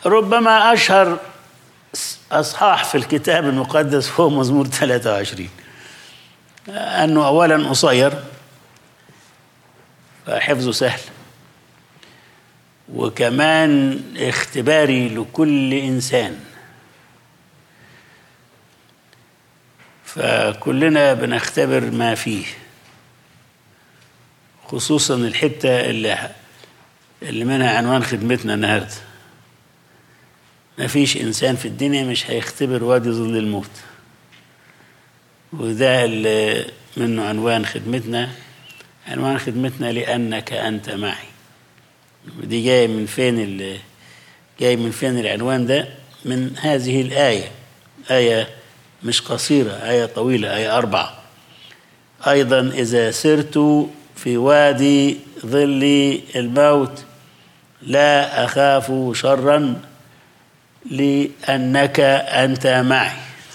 ربما أشهر أصحاح في الكتاب المقدس هو مزمور 23 أنه أولا قصير فحفظه سهل وكمان اختباري لكل إنسان فكلنا بنختبر ما فيه خصوصا الحتة اللي اللي منها عنوان خدمتنا النهارده ما فيش إنسان في الدنيا مش هيختبر وادي ظل الموت وده اللي منه عنوان خدمتنا عنوان خدمتنا لأنك أنت معي ودي جاية من فين اللي جاي من فين العنوان ده من هذه الآية آية مش قصيرة آية طويلة آية أربعة أيضا إذا سرت في وادي ظل الموت لا أخاف شرا لأنك أنت معي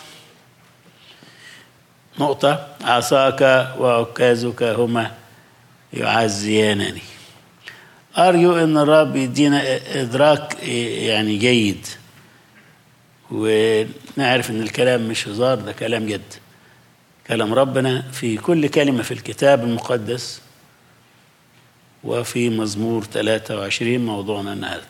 نقطة عصاك وعكازك هما يعزيانني أرجو أن الرب يدينا إدراك يعني جيد ونعرف أن الكلام مش هزار ده كلام جد كلام ربنا في كل كلمة في الكتاب المقدس وفي مزمور 23 موضوعنا النهارده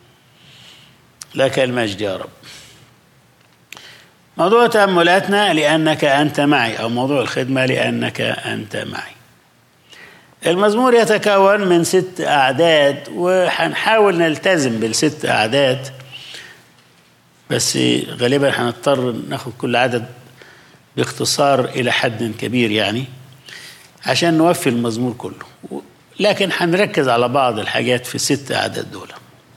لك المجد يا رب موضوع تأملاتنا لأنك أنت معي أو موضوع الخدمة لأنك أنت معي المزمور يتكون من ست أعداد وهنحاول نلتزم بالست أعداد بس غالبا هنضطر ناخد كل عدد باختصار إلى حد كبير يعني عشان نوفي المزمور كله لكن هنركز على بعض الحاجات في الست أعداد دول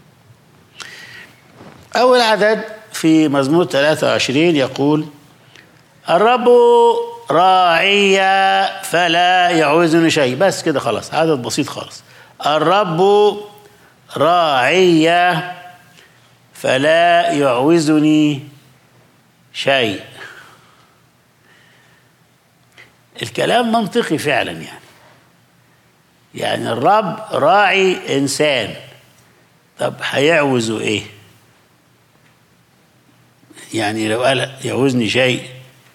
أول عدد في مزمور 23 يقول الرب راعي فلا يعوزني شيء بس كده خلاص عدد بسيط خالص الرب راعي فلا يعوزني شيء الكلام منطقي فعلا يعني يعني الرب راعي انسان طب هيعوزه ايه يعني لو قال يعوزني شيء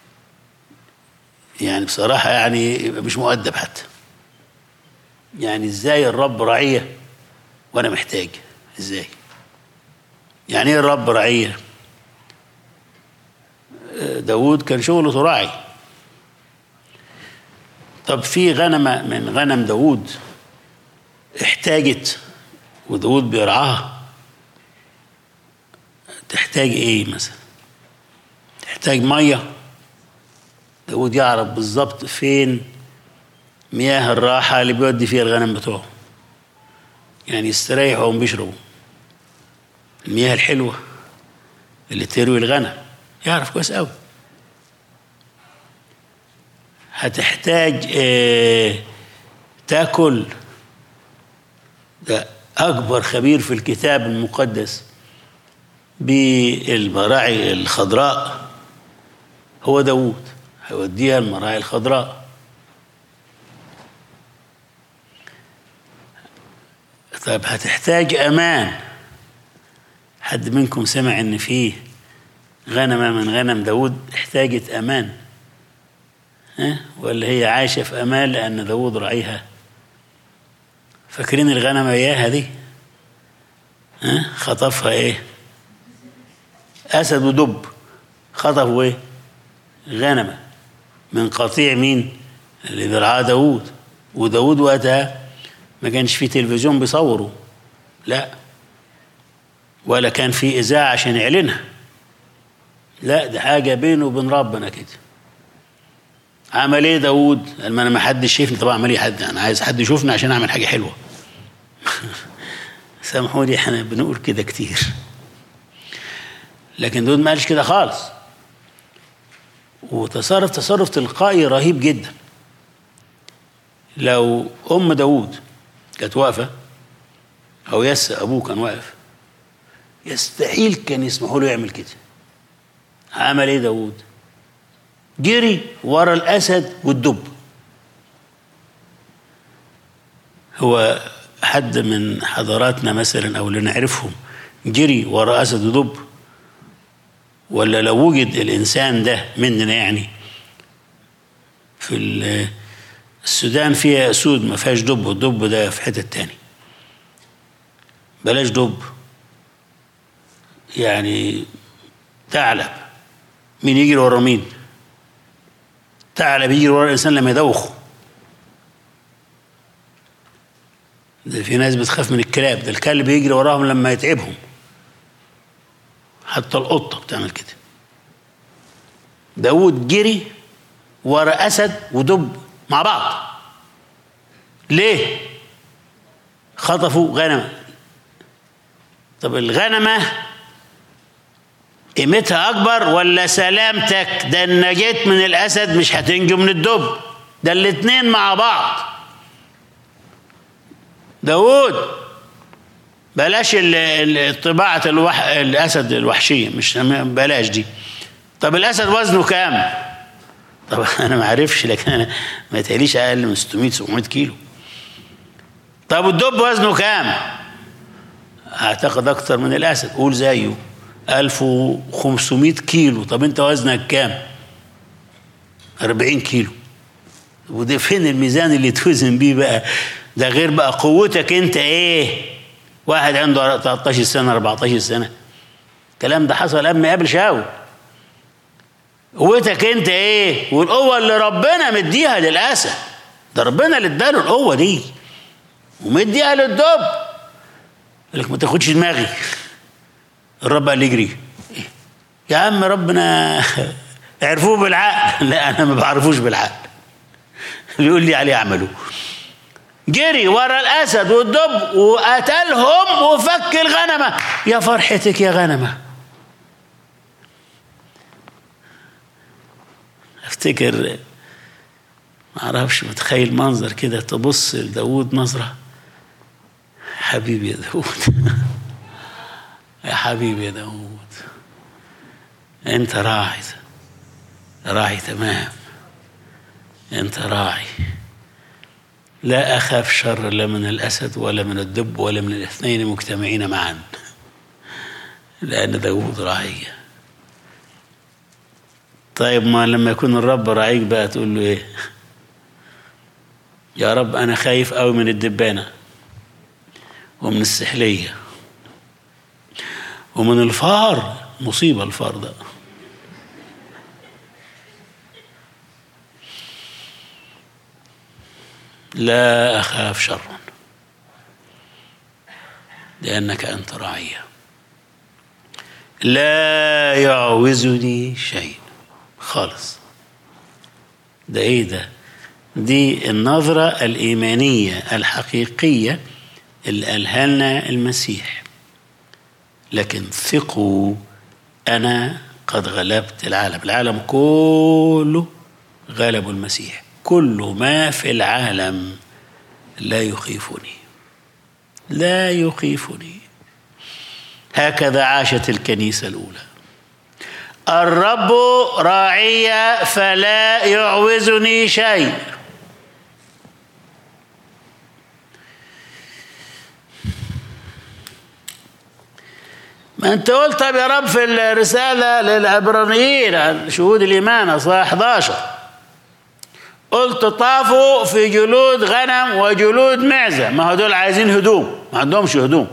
يعني بصراحة يعني مش مؤدب حتى يعني ازاي الرب رعية وانا محتاج ازاي يعني ايه الرب رعية داود كان شغله راعي طب في غنمة من غنم داود احتاجت وداود بيرعاها تحتاج ايه مثلا تحتاج ميه داود يعرف بالظبط فين مياه الراحة اللي بيودي فيها الغنم بتوعه يعني يستريحوا وهم بيشربوا المياه الحلوة اللي تروي الغنم يعرف كويس قوي هتحتاج اه تاكل ده أكبر خبير في الكتاب المقدس بالمراعي الخضراء هو داوود هيوديها المراعي الخضراء طيب هتحتاج أمان حد منكم سمع إن فيه غنمة من غنم داود احتاجت أمان ها؟ ولا هي عايشة في أمان لأن داود رعيها فاكرين الغنمة إياها دي ها؟ خطفها إيه أسد ودب خطفوا إيه غنمة من قطيع مين اللي بيرعاه داود وداود وقتها ما كانش فيه تلفزيون بيصوره لا ولا كان في إذاعة عشان يعلنها لا ده حاجة بينه وبين ربنا كده عمل ايه داود؟ قال ما انا ما حدش شايفني طبعا عمل ايه حد انا عايز حد يشوفني عشان اعمل حاجه حلوه سامحوني احنا بنقول كده كتير لكن داود ما قالش كده خالص وتصرف تصرف تلقائي رهيب جدا لو ام داود كانت واقفه او يس ابوه كان واقف يستحيل كان يسمحوا له يعمل كده عمل ايه داود جري ورا الاسد والدب هو حد من حضراتنا مثلا او اللي نعرفهم جري ورا أسد ودب ولا لو وجد الإنسان ده مننا يعني في ال- السودان فيها أسود ما فيهاش دب والدب ده في حتة تاني بلاش دب يعني ثعلب مين يجري ورا مين ثعلب يجري ورا الإنسان لما يدوخه ده في ناس بتخاف من الكلاب ده الكلب يجري وراهم لما يتعبهم حتى القطة بتعمل كده داود جري ورا أسد ودب مع بعض ليه خطفوا غنمة طب الغنمة قيمتها أكبر ولا سلامتك ده إن نجيت من الأسد مش هتنجو من الدب ده الاتنين مع بعض داود بلاش ال- ال- طباعة الوح... الأسد الوحشية مش بلاش دي طب الأسد وزنه كام؟ طب أنا ما عارفش لكن أنا ما يتهيأليش أقل من 600 700 كيلو طب والدب وزنه كام؟ أعتقد أكتر من الأسد قول زيه 1500 كيلو طب أنت وزنك كام؟ 40 كيلو وده فين الميزان اللي توزن بيه بقى ده غير بقى قوتك انت ايه واحد عنده 13 سنه 14 سنه الكلام ده حصل قبل قبل شاول قوتك انت ايه والقوه اللي ربنا مديها للاسد ده ربنا اللي اداله القوه دي ومديها للدب يقول لك ما تاخدش دماغي الرب قال لي اجري يا عم ربنا عرفوه بالعقل لا انا ما بعرفوش بالعقل بيقول لي عليه اعملوا جري ورا الاسد والدب وقتلهم وفك الغنمه يا فرحتك يا غنمه افتكر ما اعرفش متخيل منظر كده تبص لداود نظره حبيبي يا داود يا حبيبي يا داود انت راعي راعي تمام انت راعي لا اخاف شر لا من الاسد ولا من الدب ولا من الاثنين مجتمعين معا لان داود راعي طيب ما لما يكون الرب راعيك بقى تقول له ايه يا رب انا خايف قوي من الدبانه ومن السحليه ومن الفار مصيبه الفار ده لا أخاف شرا لأنك أنت راعي لا يعوزني شيء خالص ده إيه ده دي النظرة الإيمانية الحقيقية اللي قالها لنا المسيح لكن ثقوا أنا قد غلبت العالم العالم كله غلب المسيح كل ما في العالم لا يخيفني لا يخيفني هكذا عاشت الكنيسة الأولى الرب راعي فلا يعوزني شيء ما انت قلت طب يا رب في الرسالة للعبرانيين عن شهود الإيمان أصحاح 11 قلت طافوا في جلود غنم وجلود معزة ما هدول عايزين هدوم ما عندهمش هدوم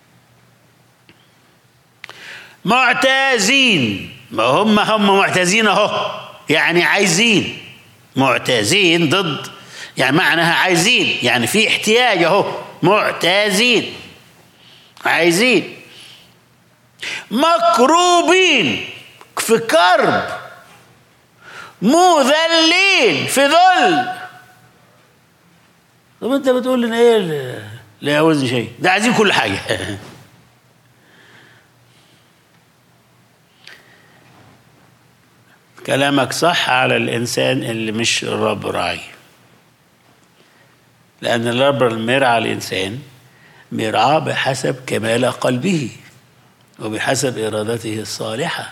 معتازين ما هم هم معتازين اهو يعني عايزين معتازين ضد يعني معناها عايزين يعني في احتياج اهو معتازين عايزين مكروبين في كرب مذلين في ذل طب انت بتقول لنا ايه لا يعوزني شيء ده عايزين كل حاجه كلامك صح على الانسان اللي مش الرب راعي لان الرب المرعى الانسان مرعى بحسب كمال قلبه وبحسب ارادته الصالحه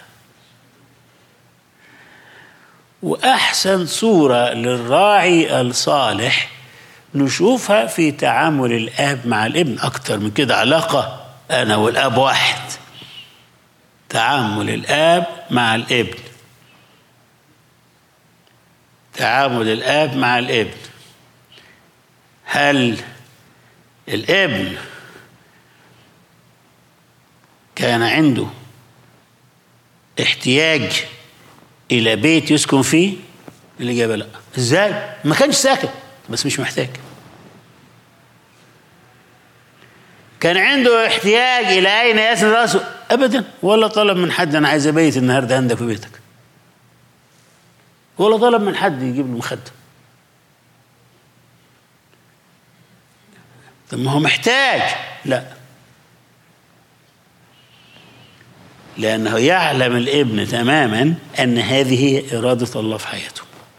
واحسن صوره للراعي الصالح نشوفها في تعامل الاب مع الابن اكتر من كده علاقه انا والاب واحد تعامل الاب مع الابن تعامل الاب مع الابن هل الابن كان عنده احتياج الى بيت يسكن فيه الاجابه لا ازاي ما كانش ساكن بس مش محتاج كان عنده احتياج الى اين يسند راسه ابدا ولا طلب من حد انا عايز ابيت النهارده عندك في بيتك ولا طلب من حد يجيب له مخده طب ما هو محتاج لا لأنه يعلم الابن تماما أن هذه هي إرادة الله في حياته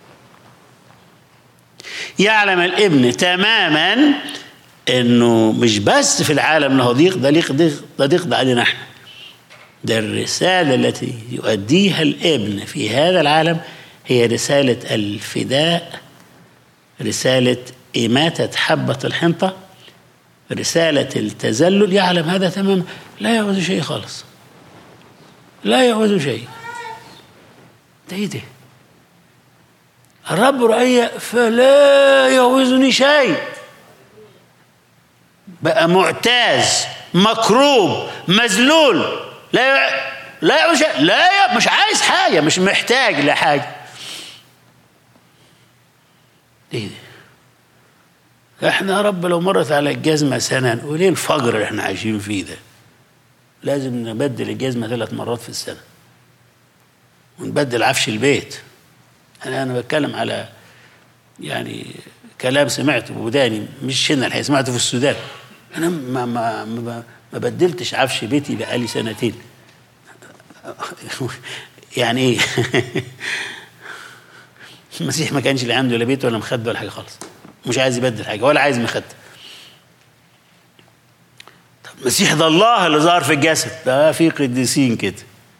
يعلم الابن تماما أنه مش بس في العالم له ضيق ده ضيق ضيق ده ضيق ده علينا احنا ده الرسالة التي يؤديها الابن في هذا العالم هي رسالة الفداء رسالة إماتة حبة الحنطة رسالة التذلل يعلم هذا تماما لا يعوز شيء خالص لا يعوز شيء ده ايه ده الرب رأي فلا يعوزني شيء بقى معتاز مكروب مذلول لا يع... لا يعوز شيء لا ي... مش عايز حاجة مش محتاج لحاجة ايه ده احنا يا رب لو مرت على الجزمة سنة نقول ايه الفجر اللي احنا عايشين فيه ده لازم نبدل الجزمة ثلاث مرات في السنة ونبدل عفش البيت أنا أنا بتكلم على يعني كلام سمعته بوداني مش هنا الحقيقة سمعته في السودان أنا ما ما ما, ما بدلتش عفش بيتي بقالي سنتين يعني إيه المسيح ما كانش اللي عنده لا بيت ولا مخدة ولا حاجة خالص مش عايز يبدل حاجة ولا عايز مخدة المسيح ده الله اللي ظهر في الجسد ده في قديسين كده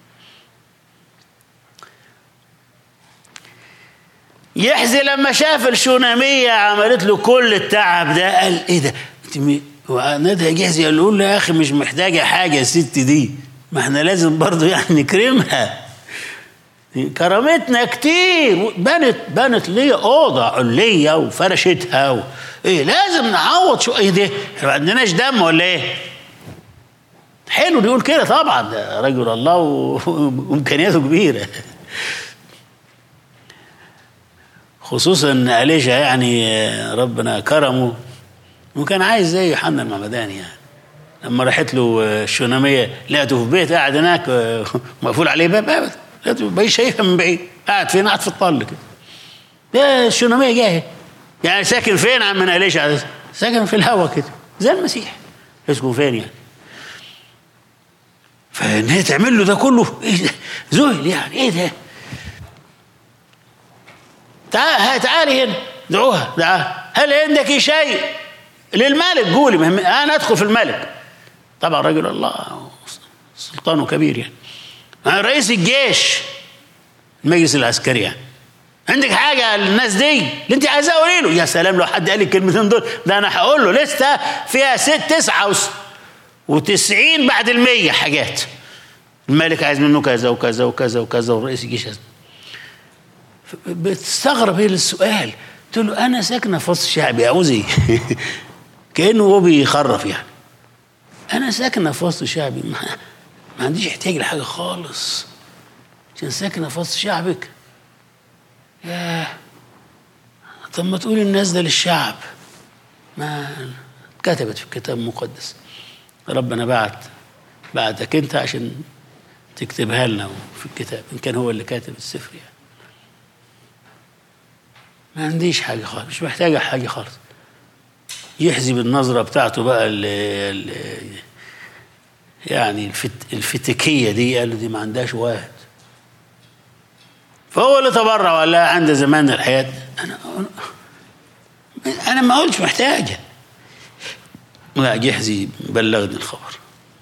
يحزي لما شاف الشونامية عملت له كل التعب ده قال ايه ده انت مي... ندى جهزي قال له يا اخي مش محتاجة حاجة الست دي ما احنا لازم برضو يعني نكرمها كرمتنا كتير بنت بنت ليا اوضه عليه وفرشتها و... ايه لازم نعوض شو ايه ده احنا ما عندناش دم ولا ايه حلو يقول كده طبعا ده رجل الله وامكانياته كبيره خصوصا ان اليشا يعني ربنا كرمه وكان عايز زي يوحنا المعمداني يعني لما راحت له الشوناميه لقيته في بيت قاعد هناك مقفول عليه باب ابدا لقيته بقى شايفها من بعيد قاعد فين قاعد في الطل كده ده الشوناميه جايه يعني ساكن فين عم من اليشا ساكن في الهوا كده زي المسيح يسكن فين يعني فان هي تعمل له ده كله ايه ده ذهل يعني ايه ده تعال تعالي هنا دعوها دعاها هل عندك شيء للملك قولي مهم. انا ادخل في الملك طبعا رجل الله سلطانه كبير يعني أنا رئيس الجيش المجلس العسكري يعني عندك حاجة للناس دي اللي انت عايزاه قولي له يا سلام لو حد قال لي الكلمتين دول ده انا هقول له لسه فيها ست تسعة وس... وتسعين بعد المية حاجات الملك عايز منه كذا وكذا وكذا وكذا ورئيس الجيش عايز بتستغرب هي السؤال قلت له انا ساكنه في وسط شعبي عاوز ايه؟ كانه هو بيخرف يعني انا ساكنه في وسط شعبي ما, ما عنديش احتياج لحاجه خالص عشان ساكنه في وسط شعبك ياه طب ما تقول الناس ده للشعب ما كتبت في الكتاب المقدس ربنا بعت بعتك انت عشان تكتبها لنا في الكتاب ان كان هو اللي كاتب السفر يعني ما عنديش حاجة خالص مش محتاجة حاجة خالص يحزي بالنظرة بتاعته بقى ال ال يعني الفت الفتكية دي قال له دي ما عندهاش واحد فهو اللي تبرع وقال لها عند زمان الحياة أنا أنا ما قلتش محتاجة لا جحزي بلغني الخبر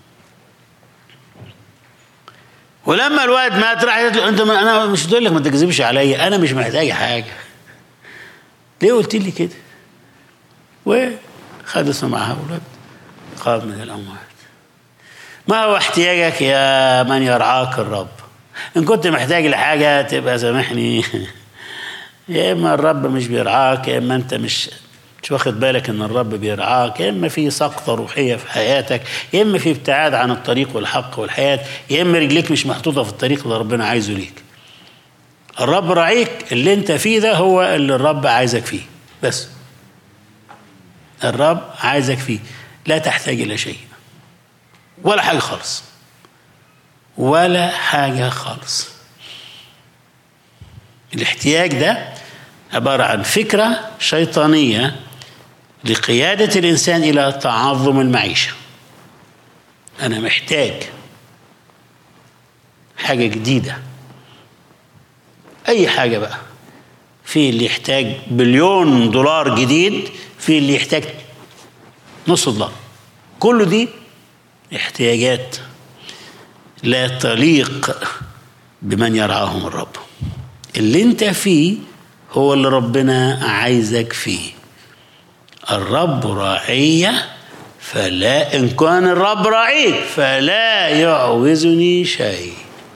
ولما الواد مات راح له انت ما انا مش بقول لك ما تكذبش عليا انا مش محتاج حاجه ليه قلت لي كده وخدت معها اولاد قام من الاموات ما هو احتياجك يا من يرعاك الرب ان كنت محتاج لحاجه تبقى سامحني يا اما الرب مش بيرعاك يا اما انت مش مش واخد بالك ان الرب بيرعاك يا اما في سقطه روحيه في حياتك يا اما في ابتعاد عن الطريق والحق والحياه يا اما رجليك مش محطوطه في الطريق اللي ربنا عايزه ليك الرب راعيك اللي انت فيه ده هو اللي الرب عايزك فيه بس الرب عايزك فيه لا تحتاج الى شيء ولا حاجه خالص ولا حاجه خالص الاحتياج ده عباره عن فكره شيطانيه لقياده الانسان الى تعظم المعيشه انا محتاج حاجه جديده اي حاجه بقى في اللي يحتاج بليون دولار جديد في اللي يحتاج نص دولار كل دي احتياجات لا تليق بمن يرعاهم الرب اللي انت فيه هو اللي ربنا عايزك فيه الرب راعية فلا إن كان الرب راعيك فلا يعوزني شيء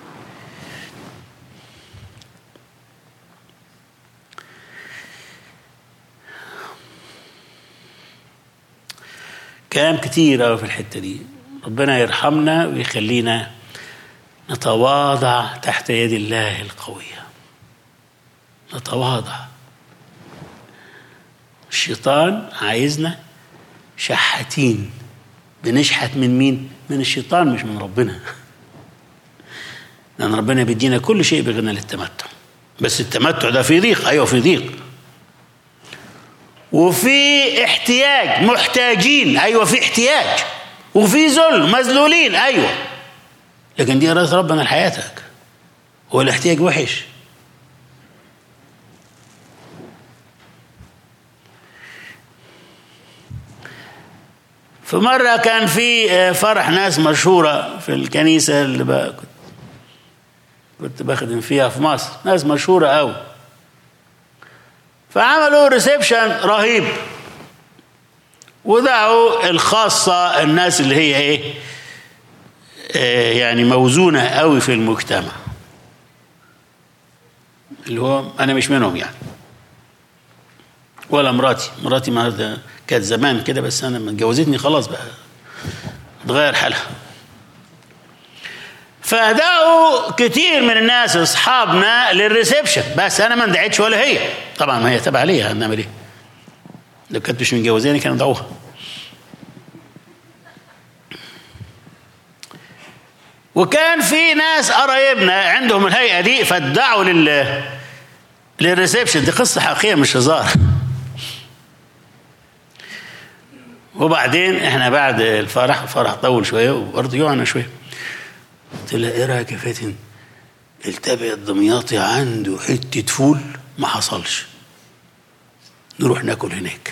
كلام كتير قوي في الحته دي ربنا يرحمنا ويخلينا نتواضع تحت يد الله القويه نتواضع الشيطان عايزنا شحاتين بنشحت من مين من الشيطان مش من ربنا لان ربنا بيدينا كل شيء بغنى للتمتع بس التمتع ده في ضيق ايوه في ضيق وفي احتياج محتاجين ايوه في احتياج وفي ذل مذلولين ايوه لكن دي اراده ربنا لحياتك هو الاحتياج وحش فمرة كان في فرح ناس مشهورة في الكنيسة اللي بقى كنت كنت بخدم فيها في مصر ناس مشهورة أوي فعملوا ريسبشن رهيب ودعوا الخاصة الناس اللي هي ايه آه يعني موزونة قوي في المجتمع اللي هو أنا مش منهم يعني ولا مراتي مراتي ما كانت زمان كده بس أنا لما اتجوزتني خلاص بقى اتغير حالها فدعوا كتير من الناس اصحابنا للريسبشن بس انا ما اندعيتش ولا هي طبعا ما هي تبع ليها هنعمل ايه لو كانت مش متجوزاني كانوا دعوها وكان في ناس قرايبنا عندهم الهيئه دي فادعوا لل للريسبشن دي قصه حقيقيه مش هزار وبعدين احنا بعد الفرح الفرح طول شويه وبرضه يقعنا شويه قلت لها ايه رايك يا فاتن التبع الدمياطي عنده حته فول ما حصلش نروح ناكل هناك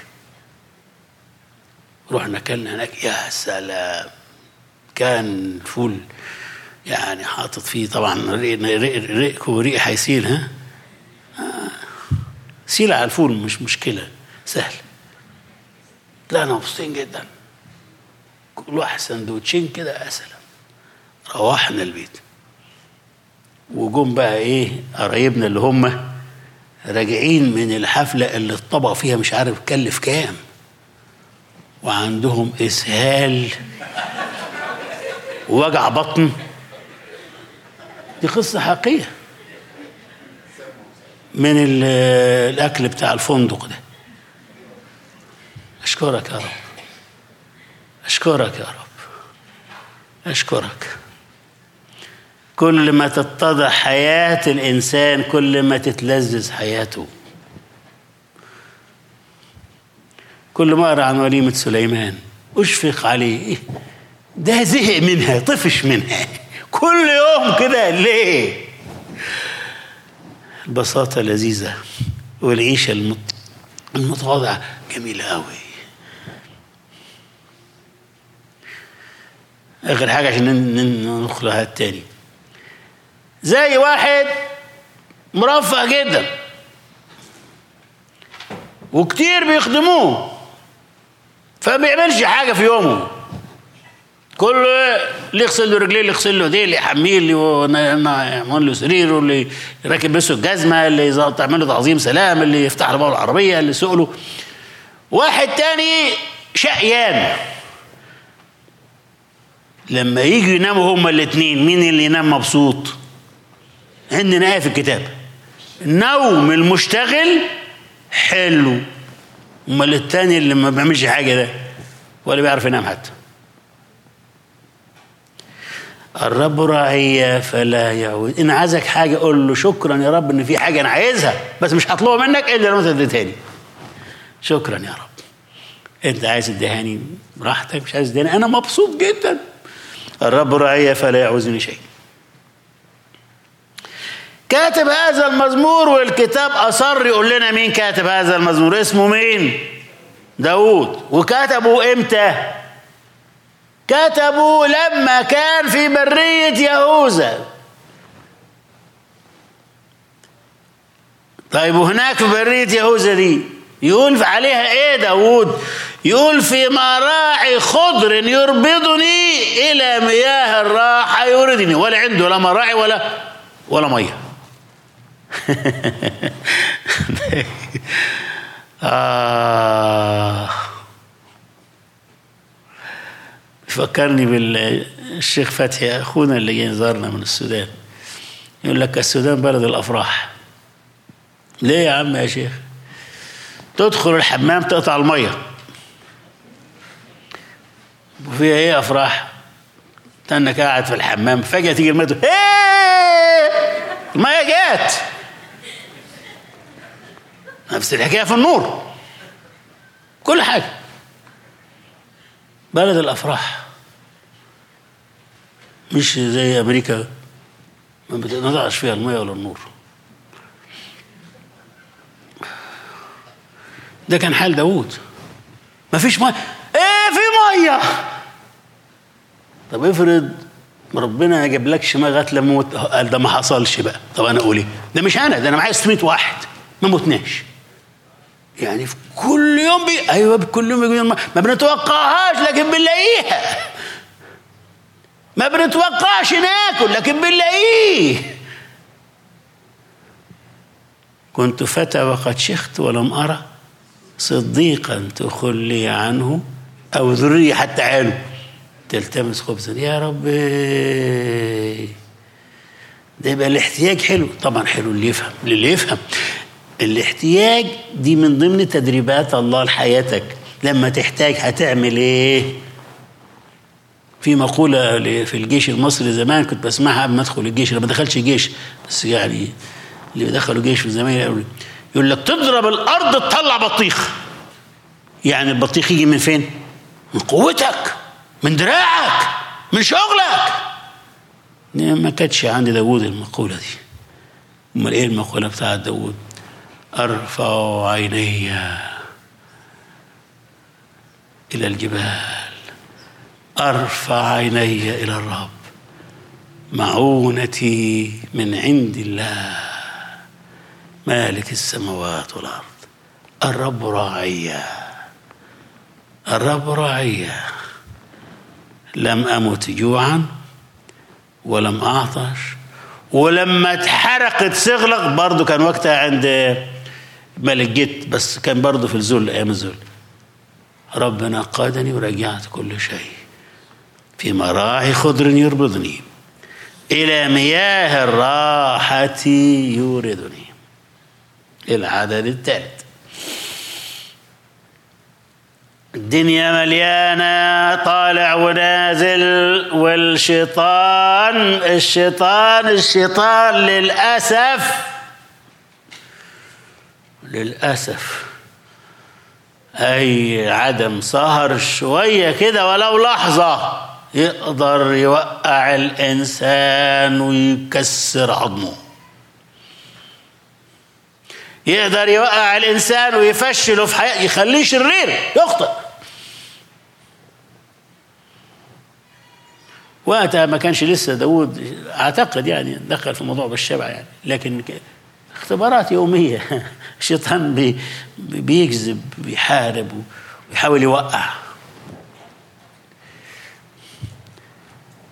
رحنا اكلنا هناك يا سلام كان فول يعني حاطط فيه طبعا ريق ريق ريق وريق هيسيل ها آه. سيل على الفول مش مشكله سهل طلعنا مبسوطين جدا كل واحد سندوتشين كده يا سلام روحنا البيت وجم بقى ايه قرايبنا اللي هم راجعين من الحفلة اللي الطبق فيها مش عارف كلف كام وعندهم إسهال ووجع بطن دي قصة حقيقية من الأكل بتاع الفندق ده أشكرك يا رب أشكرك يا رب أشكرك كل ما تتضح حياة الإنسان كل ما تتلذذ حياته كل ما أقرأ عن وليمة سليمان أشفق عليه ده زهق منها طفش منها كل يوم كده ليه البساطة لذيذة والعيشة المتواضعة جميلة قوي آخر حاجة عشان ندخلها التاني زي واحد مرفه جدا وكتير بيخدموه فما بيعملش حاجه في يومه كله اللي يغسل له رجليه اللي يغسل له ايديه اللي يحميه اللي يعمل له سريره اللي يركب بس الجزمه اللي تعمل له تعظيم سلام اللي يفتح له باب العربيه اللي يسوق له واحد تاني شقيان لما يجوا يناموا هما الاثنين مين اللي ينام مبسوط عندنا ايه في الكتاب النوم المشتغل حلو امال التاني اللي ما بيعملش حاجه ده ولا بيعرف ينام حتى الرب راعي فلا يعود ان عايزك حاجه قول له شكرا يا رب ان في حاجه انا عايزها بس مش هطلبها منك الا لو انت اديتها لي شكرا يا رب انت عايز تدهاني براحتك مش عايز تدهاني انا مبسوط جدا الرب راعي فلا يعوزني شيء كاتب هذا المزمور والكتاب أصر يقول لنا مين كاتب هذا المزمور اسمه مين داود وكتبه امتى كتبوا لما كان في برية يهوذا طيب وهناك في برية يهوذا دي يقول عليها ايه داود يقول في مراعي خضر يربضني الى مياه الراحة يوردني ولا عنده لا مراعي ولا ولا ميه آه فكرني بالشيخ فتحي اخونا اللي جاي زارنا من السودان يقول لك السودان بلد الافراح ليه يا عم يا شيخ تدخل الحمام تقطع الميه وفيها ايه افراح تنك قاعد في الحمام فجاه تيجي الميه ايه الميه جت نفس الحكايه في النور كل حاجه بلد الافراح مش زي امريكا ما بتنضعش فيها الميه ولا النور ده كان حال داوود ما فيش ميه ايه في ميه طب افرض ربنا ما جابلكش ميه لغايه لما موت قال ده ما حصلش بقى طب انا اقول ايه ده مش انا ده انا معايا 600 واحد ما متناش يعني في كل يوم بي... ايوه كل يوم بيقول ما بنتوقعهاش لكن بنلاقيها ما بنتوقعش ناكل لكن بنلاقيه كنت فتى وقد شخت ولم ارى صديقا تخلي عنه او ذريه حتى عينه تلتمس خبزا يا رب ده يبقى الاحتياج حلو طبعا حلو اللي يفهم للي يفهم الاحتياج دي من ضمن تدريبات الله لحياتك لما تحتاج هتعمل ايه في مقولة في الجيش المصري زمان كنت بسمعها قبل ما ادخل الجيش لما دخلش جيش بس يعني اللي دخلوا جيش في زمان يقول يقول لك تضرب الارض تطلع بطيخ يعني البطيخ يجي من فين؟ من قوتك من دراعك من شغلك ما كانتش عند داوود المقولة دي امال ايه المقولة بتاعت داوود ارفع عيني الى الجبال ارفع عيني الى الرب معونتي من عند الله مالك السماوات والارض الرب راعي الرب راعي لم امت جوعا ولم اعطش ولما اتحرقت صغلق برضه كان وقتها عند ملك جيت بس كان برضه في الذل ايام الذل ربنا قادني ورجعت كل شيء في مراعي خضر يربضني إلى مياه الراحة يوردني العدد الثالث الدنيا مليانة طالع ونازل والشيطان الشيطان الشيطان للأسف للأسف أي عدم سهر شوية كده ولو لحظة يقدر يوقع الإنسان ويكسر عظمه يقدر يوقع الإنسان ويفشله في حياته يخليه شرير يخطئ وقتها ما كانش لسه داود اعتقد يعني دخل في موضوع بالشبع يعني لكن اختبارات يومية الشيطان بي بيكذب بيحارب ويحاول يوقع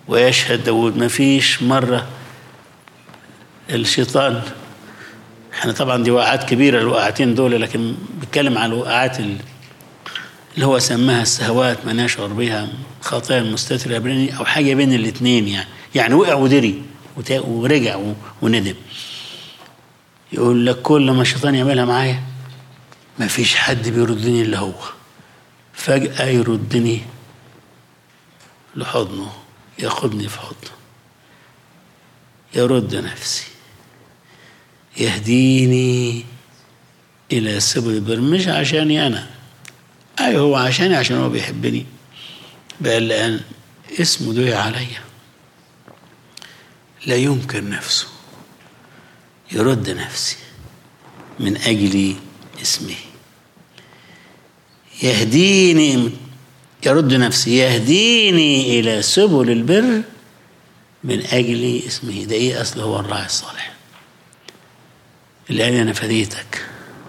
ويشهد داود ما فيش مرة الشيطان احنا طبعا دي وقعات كبيرة الوقعتين دول لكن بتكلم عن الوقعات اللي هو سماها السهوات ما نشعر بها خطايا المستترة بيني أو حاجة بين الاثنين يعني يعني وقع ودري ورجع وندم يقول لك كل ما الشيطان يعملها معايا ما فيش حد بيردني إلا هو فجأة يردني لحضنه ياخدني في حضنه يرد نفسي يهديني إلى سبل البر مش عشاني أنا أي هو عشاني عشان هو بيحبني بقى الآن اسمه دعي عليا لا يمكن نفسه يرد نفسي من أجل اسمه يهديني يرد نفسي يهديني إلى سبل البر من أجل اسمه ده إيه أصل هو الراعي الصالح الآن أنا فديتك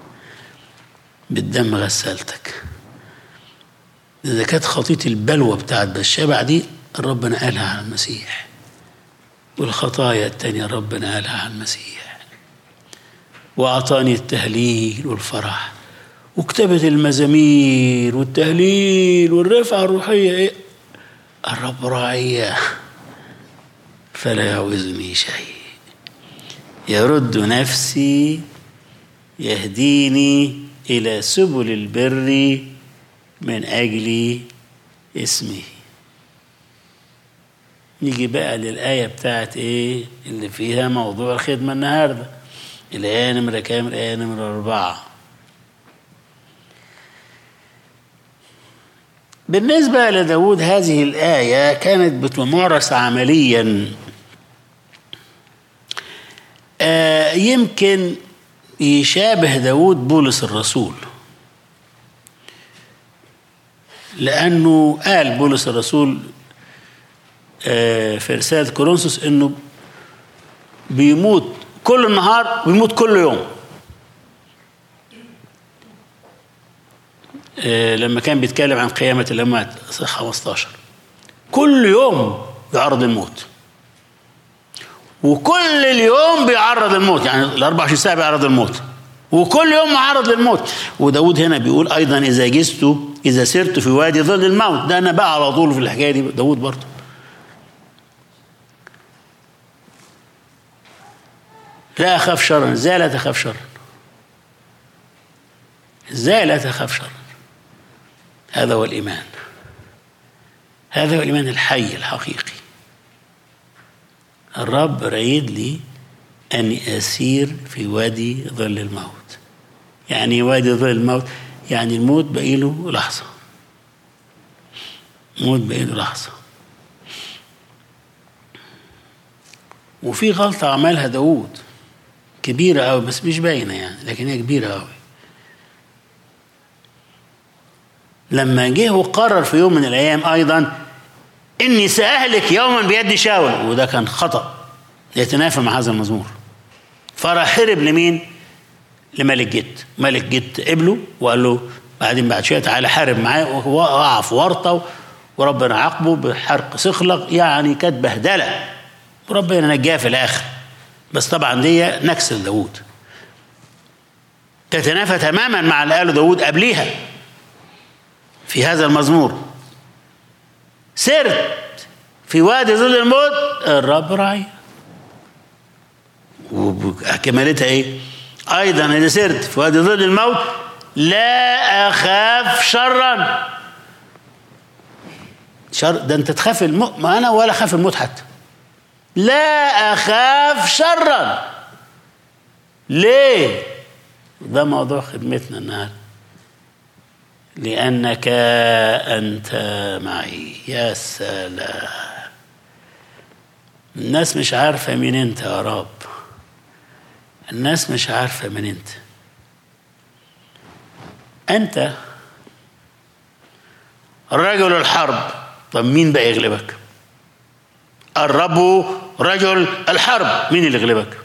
بالدم غسلتك إذا كانت خطية البلوى بتاعت بالشبع دي ربنا قالها على المسيح والخطايا التانية ربنا قالها على المسيح وأعطاني التهليل والفرح وكتابة المزامير والتهليل والرفعة الروحية إيه؟ الرب راعية فلا يعوزني شيء يرد نفسي يهديني إلى سبل البر من أجل اسمه نيجي بقى للآية بتاعت إيه اللي فيها موضوع الخدمة النهاردة الآية نمرة كام الآية نمرة أربعة بالنسبة لداود هذه الآية كانت بتمارس عمليا آه يمكن يشابه داود بولس الرسول لأنه قال بولس الرسول آه في رسالة كورنثوس إنه بيموت كل النهار ويموت كل يوم آه لما كان بيتكلم عن قيامة الأموات 15 كل يوم يعرض الموت وكل اليوم بيعرض الموت يعني ال 24 ساعة بيعرض الموت وكل يوم معرض للموت وداود هنا بيقول أيضا إذا جزت إذا سرت في وادي ظل الموت ده أنا بقى على طول في الحكاية دي داود برضه لا أخاف شرا إزاي لا تخاف شرا إزاي لا تخاف شرا هذا هو الإيمان هذا هو الإيمان الحي الحقيقي الرب رايد لي أني أسير في وادي ظل الموت يعني وادي ظل الموت يعني الموت بقي له لحظة موت بقي له لحظة وفي غلطة عملها داوود كبيرة أوي بس مش باينة يعني لكن هي كبيرة أوي لما جه وقرر في يوم من الأيام أيضا إني سأهلك يوما بيد شاول وده كان خطأ يتنافى مع هذا المزمور فراح هرب لمين؟ لملك جد ملك جد قبله وقال له بعدين بعد شويه تعالى حارب معاه وهو وقع في ورطه وربنا عاقبه بحرق صخلق يعني كانت بهدله وربنا نجاه في الاخر بس طبعا دي نكس لداوود تتنافى تماما مع اللي قاله داوود قبليها في هذا المزمور سرت في وادي ظل الموت الرب راعي وكمالتها ايه ايضا اذا سرت في وادي ظل الموت لا اخاف شرا شر ده انت تخاف الموت ما انا ولا اخاف الموت حتى لا اخاف شرا ليه ده موضوع خدمتنا النهارده لانك انت معي يا سلام الناس مش عارفه مين انت يا رب الناس مش عارفة من أنت أنت رجل الحرب طب مين بقى يغلبك الرب رجل الحرب مين اللي يغلبك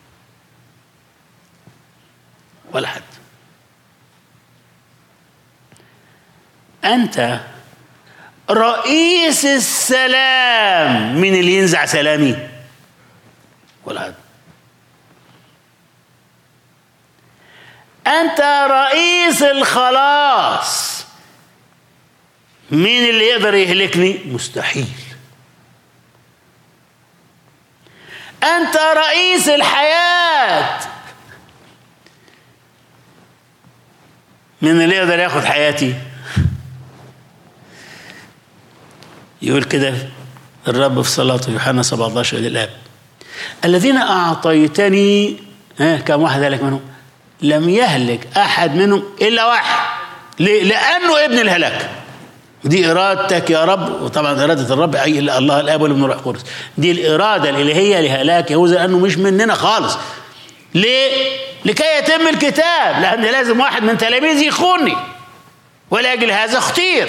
ولا حد أنت رئيس السلام من اللي ينزع سلامي والعدل أنت رئيس الخلاص مين اللي يقدر يهلكني مستحيل أنت رئيس الحياة مين اللي يقدر ياخد حياتي يقول كده الرب في صلاته يوحنا 17 للآب الذين أعطيتني ها كم واحد ذلك منهم لم يهلك أحد منهم إلا واحد ليه؟ لأنه ابن الهلاك دي إرادتك يا رب وطبعا إرادة الرب أي إلا الله الآب والابن والروح القدس دي الإرادة الإلهية لهلاك يهوذا لأنه مش مننا خالص ليه؟ لكي يتم الكتاب لأن لازم واحد من تلاميذي يخونني ولأجل هذا اختير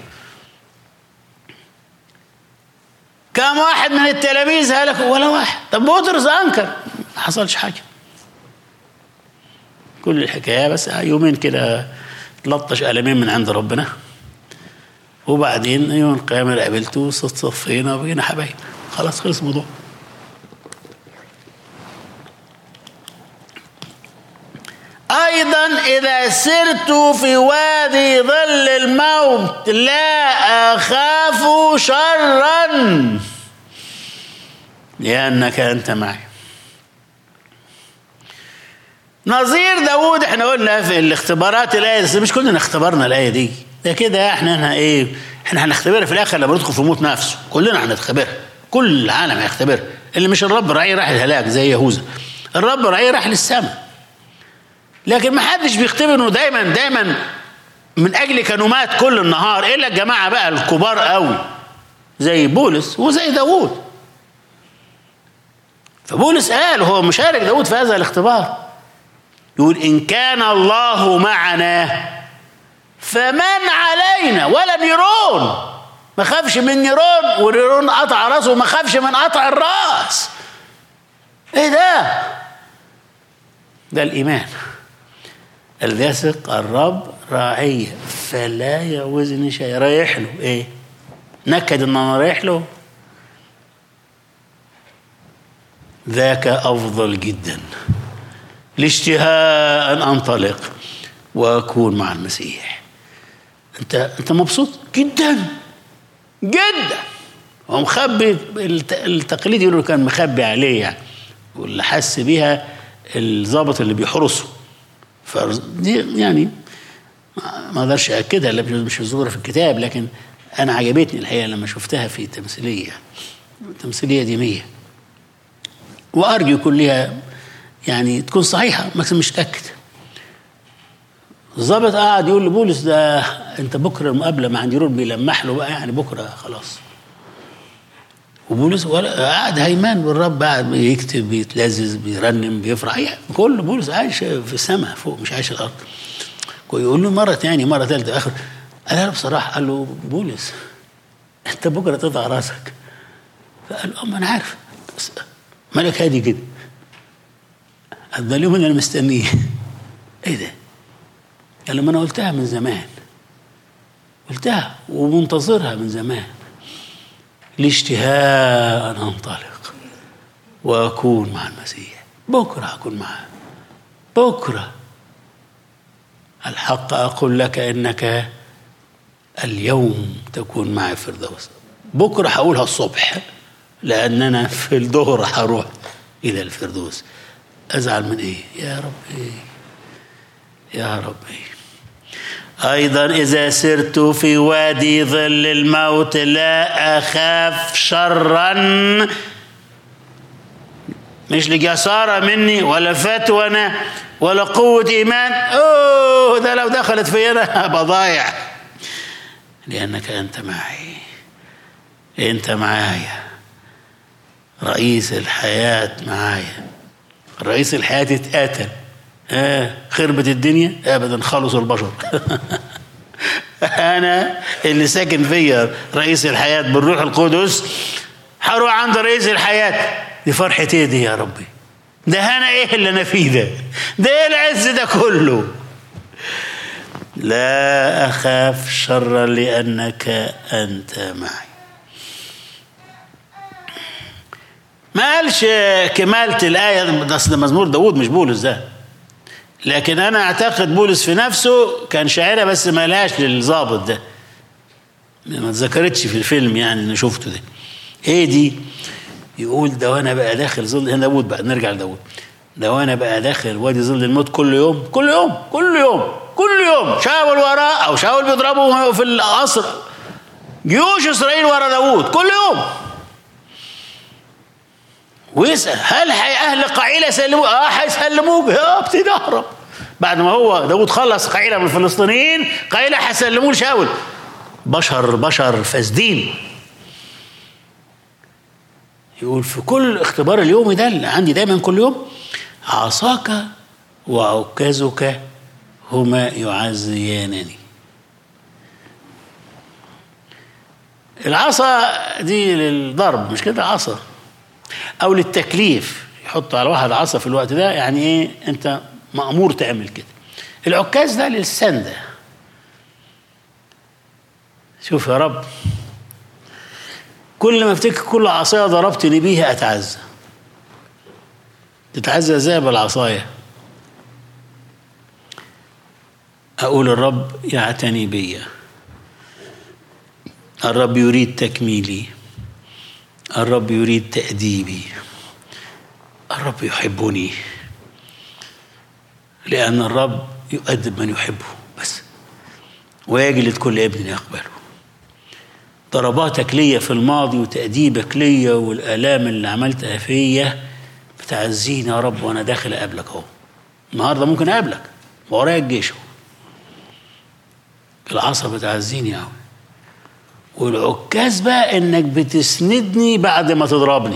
كم واحد من التلاميذ هلك ولا واحد طب بطرس انكر ما حصلش حاجه كل الحكايه بس يومين كده لطش قلمين من عند ربنا وبعدين يوم القيامة قابلته صفينا وبقينا حبايب خلاص خلص الموضوع أيضا إذا سرت في وادي ظل الموت لا أخاف شرا لأنك أنت معي نظير داوود احنا قلنا في الاختبارات الآية بس مش كلنا اختبرنا الآية دي ده كده احنا احنا ايه احنا هنختبرها في الآخر لما ندخل في موت نفسه كلنا هنختبرها كل العالم هيختبرها اللي مش الرب راعي راح الهلاك زي يهوذا الرب راعي راح للسماء لكن ما حدش بيختبر انه دايما دايما من اجل كانوا كل النهار الا الجماعه بقى الكبار قوي زي بولس وزي داوود فبولس قال هو مشارك داوود في هذا الاختبار يقول ان كان الله معنا فمن علينا ولا نيرون ما خافش من نيرون ونيرون قطع راسه وما خافش من قطع الراس ايه ده ده الايمان الذي يثق الرب راعية فلا يعوزني شيء رايح له ايه نكد ان انا رايح له ذاك افضل جدا الاشتهاء ان انطلق واكون مع المسيح انت انت مبسوط جدا جدا هو مخبي التقليد يقولوا كان مخبي عليه يعني واللي حس بيها الضابط اللي بيحرسه فدي يعني ما اقدرش اكدها لا مش مذكوره في الكتاب لكن انا عجبتني الحقيقه لما شفتها في تمثيليه تمثيليه دينيه وارجو يكون ليها يعني تكون صحيحه بس مش متاكد الظابط قاعد يقول لبولس ده انت بكره المقابله مع نيرون بيلمح له بقى يعني بكره خلاص وبولس قاعد هيمان بالرب قاعد يكتب بيتلذذ بيرنم بيفرح يعني كل بولس عايش في السماء فوق مش عايش الارض يقول له مره ثانيه مره ثالثه اخر قال له بصراحه قال له بولس انت بكره تضع راسك فقال له ما انا عارف ملك هادي كده ده اليوم اللي انا مستنيه ايه ده؟ قال له ما انا قلتها من زمان قلتها ومنتظرها من زمان الاشتهاء أن أنطلق وأكون مع المسيح بكرة أكون معه بكرة الحق أقول لك إنك اليوم تكون معي في الفردوس بكرة هقولها الصبح لأن أنا في الظهر هروح إلى الفردوس أزعل من إيه يا ربي يا ربي أيضا إذا سرت في وادي ظل الموت لا أخاف شرا مش لجسارة مني ولا فتوى ولا قوة إيمان أوه ده لو دخلت في أنا أبقى ضايع لأنك أنت معي أنت معايا رئيس الحياة معايا رئيس الحياة اتقتل آه خربت الدنيا ابدا خلص البشر انا اللي ساكن فيا رئيس الحياه بالروح القدس هروح عند رئيس الحياه دي فرحه ايه دي يا ربي ده انا ايه اللي انا فيه ده ده ايه العز ده كله لا أخاف شرا لأنك أنت معي ما قالش كمالة الآية ده أصل مزمور داوود مش بولس ده لكن أنا أعتقد بولس في نفسه كان شاعرها بس ما لهاش للظابط ده ما اتذكرتش في الفيلم يعني اللي شفته ده ايه دي يقول ده وانا بقى داخل ظل هنا داوود بقى نرجع لداوود ده وانا بقى داخل وادي ظل الموت كل يوم كل يوم كل يوم كل يوم شاول وراه او شاول بيضربه في القصر جيوش اسرائيل ورا داوود كل يوم ويسال هل اهل قعيله سلموه اه هيسلموك اه ابتدي اهرب بعد ما هو داوود خلص قعيله من الفلسطينيين قعيله هيسلموه لشاول بشر بشر فاسدين يقول في كل اختبار اليومي ده اللي عندي دايما كل يوم عصاك وعكازك هما يعزيانني العصا دي للضرب مش كده عصا او للتكليف يحطوا على واحد عصا في الوقت ده يعني ايه انت مأمور تعمل كده العكاز ده للسندة شوف يا رب كل ما افتكر كل عصايه ضربتني بيها اتعزى تتعزى ازاي بالعصايه اقول الرب يعتني بي الرب يريد تكميلي الرب يريد تأديبي الرب يحبني لأن الرب يؤدب من يحبه بس ويجلد كل ابن يقبله ضرباتك ليا في الماضي وتأديبك ليا والآلام اللي عملتها فيا بتعزيني يا رب وأنا داخل أقابلك أهو النهارده ممكن أقابلك ورايا الجيش أهو العصا بتعزيني أوي والعكاز بقى إنك بتسندني بعد ما تضربني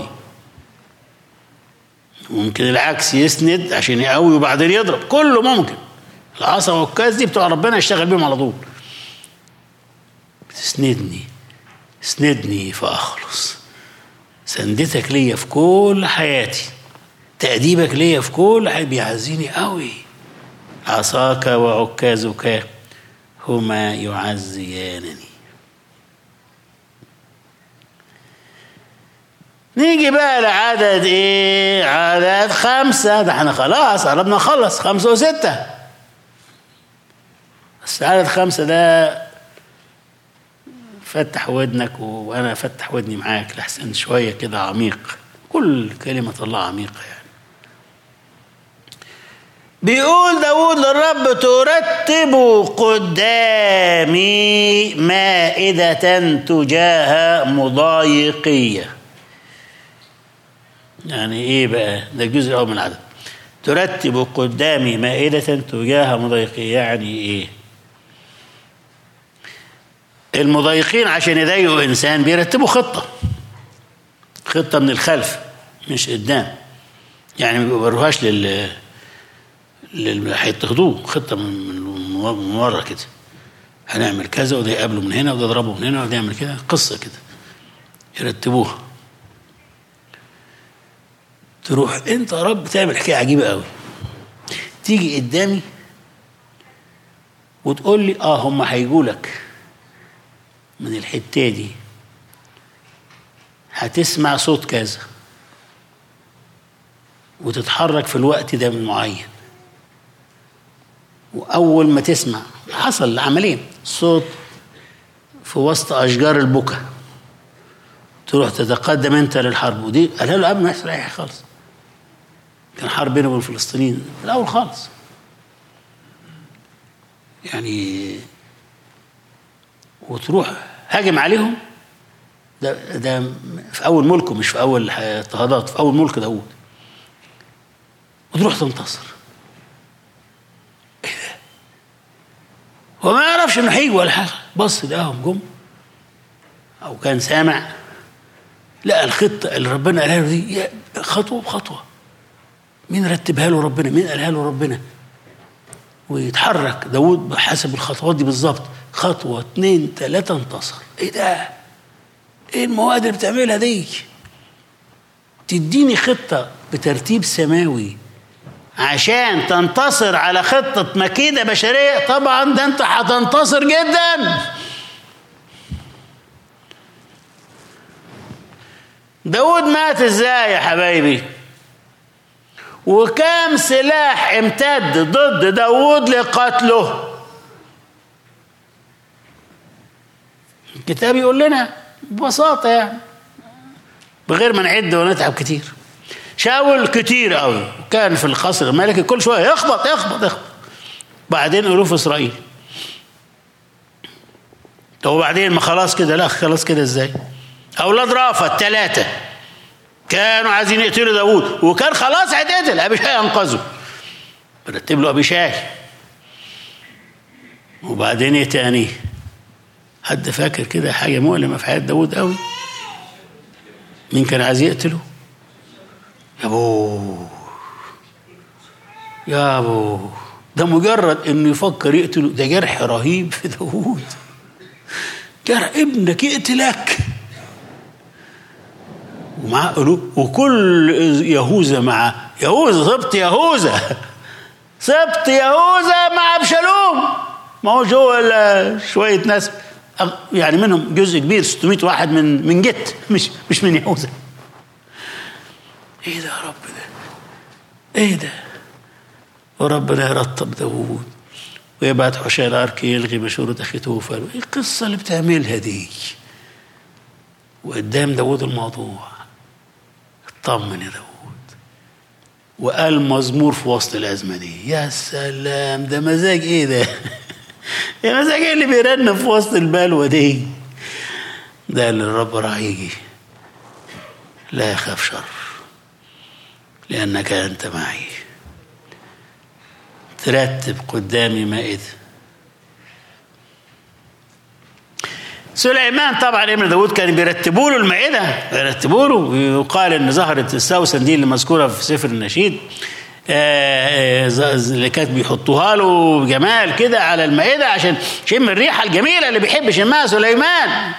ممكن العكس يسند عشان يقوي وبعدين يضرب كله ممكن العصا والعكاز دي بتوع ربنا يشتغل بيهم على طول بتسندني اسندني فأخلص سندتك ليا في كل حياتي تأديبك ليا في كل حياتي بيعزيني قوي عصاك وعكازك هما يعزيانني نيجي بقى لعدد ايه عدد خمسة ده احنا خلاص قربنا نخلص خمسة وستة بس عدد خمسة ده فتح ودنك وانا فتح ودني معاك لحسن شويه كده عميق كل كلمه الله عميقه يعني بيقول داود للرب ترتب قدامي مائدة تجاه مضايقية يعني ايه بقى ده الجزء الاول من العدد ترتب قدامي مائدة تجاه مضايقية يعني ايه المضايقين عشان يضايقوا انسان بيرتبوا خطه خطه من الخلف مش قدام يعني ما بيوروهاش لل لل هيضطهدوه خطه من من ورا كده هنعمل كذا وده يقابله من هنا وده يضربه من هنا وده يعمل كده قصه كده يرتبوها تروح انت يا رب تعمل حكايه عجيبه قوي تيجي قدامي وتقول لي اه هم هيجوا لك من الحتة دي هتسمع صوت كذا وتتحرك في الوقت ده من معين وأول ما تسمع حصل عمليا صوت في وسط أشجار البكا تروح تتقدم أنت للحرب ودي قالها له قبل ما يحصل أي حاجة خالص كان حرب بينه وبين الفلسطينيين في الأول خالص يعني وتروح هاجم عليهم ده ده في اول ملكه مش في اول اضطهادات في اول ملك داوود وتروح تنتصر ايه ده هو ما يعرفش انه هيجي ولا حاجه بص لقاهم جم او كان سامع لقى الخطه اللي ربنا قالها له دي خطوه بخطوه مين رتبها له ربنا مين قالها له ربنا ويتحرك داود بحسب الخطوات دي بالظبط خطوة اتنين تلاتة انتصر ايه ده ايه المواد اللي بتعملها دي تديني خطة بترتيب سماوي عشان تنتصر على خطة مكيدة بشرية طبعا ده انت هتنتصر جدا داود مات ازاي يا حبايبي وكام سلاح امتد ضد داود لقتله الكتاب يقول لنا ببساطة يعني بغير ما نعد ونتعب كتير شاول كتير قوي كان في القصر الملكي كل شوية يخبط يخبط يخبط بعدين ألوف إسرائيل طب وبعدين ما خلاص كده لا خلاص كده ازاي أولاد رافة الثلاثة كانوا عايزين يقتلوا داوود وكان خلاص هيتقتل أبيشاي أنقذه رتب له أبيشاي وبعدين ايه تاني حد فاكر كده حاجة مؤلمة في حياة داوود قوي مين كان عايز يقتله يا ابو يا ابو ده مجرد انه يفكر يقتله ده جرح رهيب في داوود جرح ابنك يقتلك ومعاه قلوب وكل يهوذا مع يهوذا سبط يهوذا سبط يهوذا مع ابشالوم ما هو جوه شويه ناس يعني منهم جزء كبير 600 واحد من من جت مش مش من يهوذا ايه ده يا رب ده ايه ده وربنا يرطب داوود ويبعت حشاء الارك يلغي مشورة اخي توفل ايه القصه اللي بتعملها دي وقدام داوود الموضوع اطمن يا داوود وقال مزمور في وسط الازمه دي يا سلام ده مزاج ايه ده يا مزاج ايه اللي بيرن في وسط البلوه دي ده اللي الرب راح يجي لا يخاف شر لأنك أنت معي ترتب قدامي مائدة سليمان طبعا ابن داود كان بيرتبوا له المائدة بيرتبوا له ويقال ان ظهرت السوسن دي اللي مذكورة في سفر النشيد اللي كانت بيحطوها له بجمال كده على المائدة عشان شم الريحة الجميلة اللي بيحب يشمها سليمان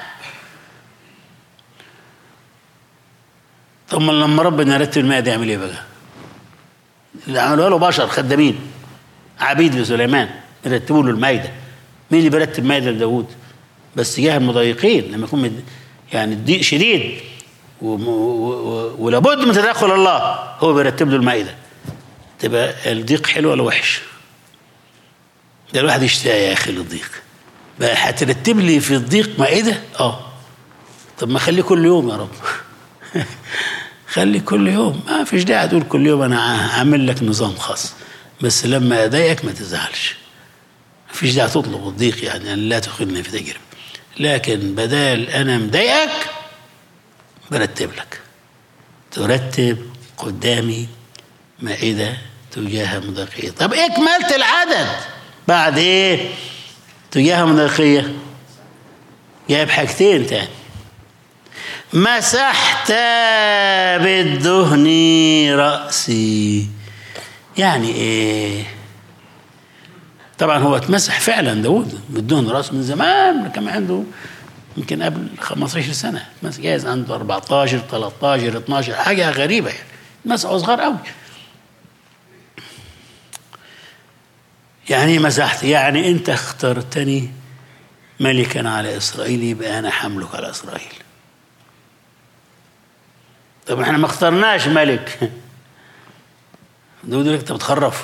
ثم لما ربنا يرتب المائدة يعمل ايه بقى؟ اللي عملوها له بشر خدامين عبيد لسليمان يرتبوا له المائدة مين اللي بيرتب مائدة لداوود؟ بس جاه المضايقين لما يكون يعني الضيق شديد ولابد من تدخل الله هو بيرتب له المائدة تبقى الضيق حلو ولا وحش؟ ده الواحد يشتاق يا اخي للضيق بقى هترتب لي في الضيق مائدة؟ اه طب ما خليه كل يوم يا رب خلي كل يوم ما فيش داعي تقول كل يوم انا هعمل لك نظام خاص بس لما اضايقك ما تزعلش ما فيش داعي تطلب الضيق يعني أن لا تدخلني في تجربه لكن بدال انا مضايقك برتب لك ترتب قدامي مائده تجاه مضايقيه طب ايه كملت العدد بعد ايه تجاه مضايقيه جايب حاجتين تاني مسحت بالدهن رأسي يعني ايه طبعا هو اتمسح فعلا داود بالدهن رأس من زمان كان عنده يمكن قبل 15 سنة جايز عنده 14 13 12 حاجة غريبة يعني مسحه صغير قوي يعني مسحت يعني انت اخترتني ملكا على اسرائيل يبقى انا حملك على اسرائيل طب احنا ما اخترناش ملك داود يقول انت بتخرف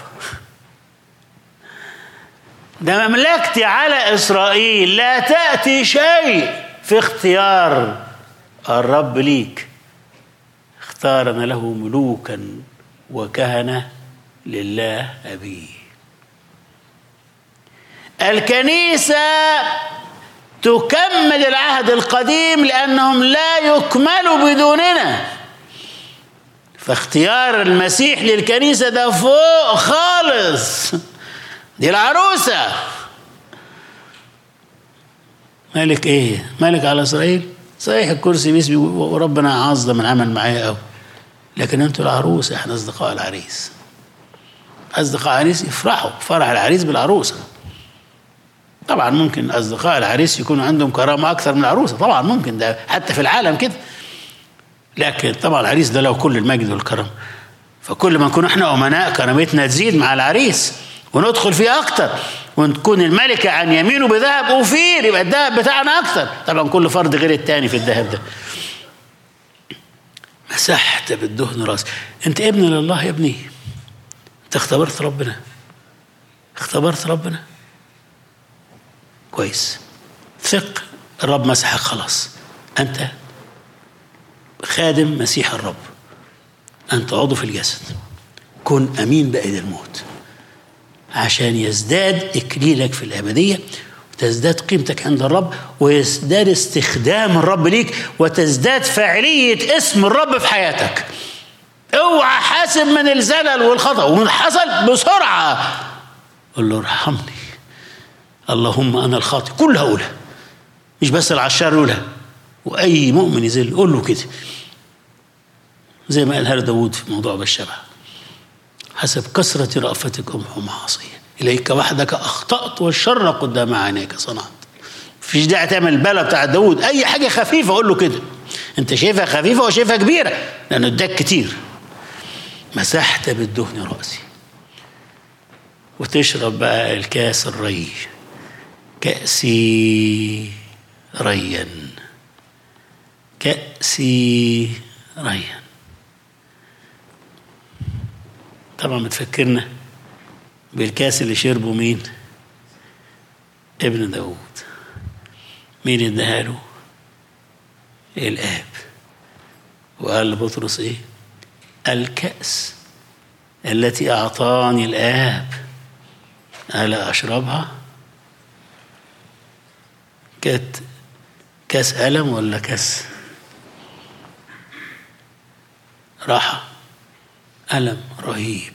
ده مملكتي على اسرائيل لا تاتي شيء في اختيار الرب ليك اختارنا له ملوكا وكهنه لله ابيه الكنيسه تكمل العهد القديم لانهم لا يكملوا بدوننا فاختيار المسيح للكنيسة ده فوق خالص دي العروسة ملك ايه ملك على اسرائيل صحيح الكرسي باسمي وربنا عظم العمل معايا قوي لكن انتوا العروسة احنا اصدقاء العريس اصدقاء العريس يفرحوا فرح العريس بالعروسة طبعا ممكن اصدقاء العريس يكونوا عندهم كرامة اكثر من العروسة طبعا ممكن ده حتى في العالم كده لكن طبعا العريس ده له كل المجد والكرم فكل ما نكون احنا امناء كرامتنا تزيد مع العريس وندخل فيه اكتر ونكون الملكة عن يمينه بذهب أوفير يبقى الذهب بتاعنا أكتر طبعا كل فرد غير التاني في الذهب ده مسحت بالدهن راسي أنت ابن لله يا ابني أنت اختبرت ربنا اختبرت ربنا كويس ثق الرب مسحك خلاص أنت خادم مسيح الرب أنت عضو في الجسد كن أمين بأيدي الموت عشان يزداد إكليلك في الأبدية وتزداد قيمتك عند الرب ويزداد استخدام الرب ليك وتزداد فاعلية اسم الرب في حياتك اوعى حاسب من الزلل والخطأ ومن حصل بسرعة قل له ارحمني اللهم أنا الخاطئ كلها قولها مش بس العشار يقولها وأي مؤمن يزل قول له كده زي ما قالها داود في موضوع بالشبه حسب كثرة رأفتك أمحو معاصية إليك وحدك أخطأت والشر قدام عينيك صنعت مفيش داعي تعمل البلا بتاع داود أي حاجة خفيفة قول له كده أنت شايفها خفيفة وشايفها كبيرة لأنه اداك كتير مسحت بالدهن رأسي وتشرب بقى الكاس الري كأسي ريا كأسي ريا طبعا بتفكرنا بالكاس اللي شربه مين ابن داود مين اداها له الاب وقال لبطرس ايه الكأس التي أعطاني الآب ألا أشربها كانت كاس ألم ولا كاس راحة ألم رهيب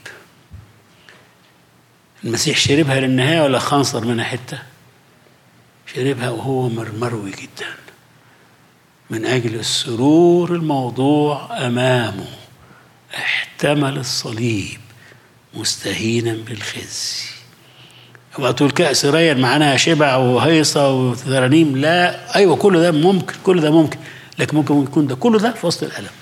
المسيح شربها للنهاية ولا خنصر منها حتة شربها وهو مرمروي جدا من أجل السرور الموضوع أمامه احتمل الصليب مستهينا بالخزي اوعى تقول كأس ريا معناها شبع وهيصة وترانيم لا أيوة كل ده ممكن كل ده ممكن لكن ممكن يكون ده كله ده في وسط الألم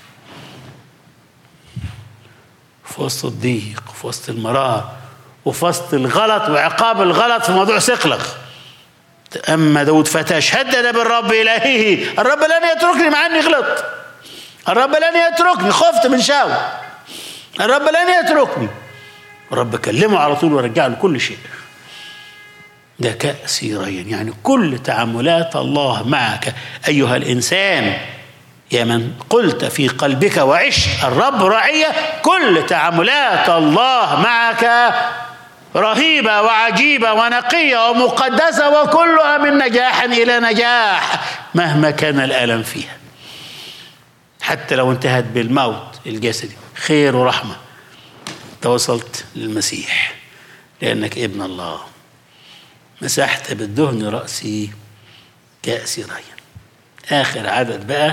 في وسط الضيق في وسط المرار وفي وسط الغلط وعقاب الغلط في موضوع سقلق أما داود فتى شدد بالرب إلهه الرب لن يتركني مع أني غلط الرب لن يتركني خفت من شاول الرب لن يتركني الرب كلمه على طول ورجع له كل شيء ده كأسي ريا يعني كل تعاملات الله معك أيها الإنسان يا من قلت في قلبك وعش الرب رعية كل تعاملات الله معك رهيبة وعجيبة ونقية ومقدسة وكلها من نجاح إلى نجاح مهما كان الألم فيها حتى لو انتهت بالموت الجسدي خير ورحمة توصلت للمسيح لأنك ابن الله مسحت بالدهن رأسي كأسي ريا آخر عدد بقى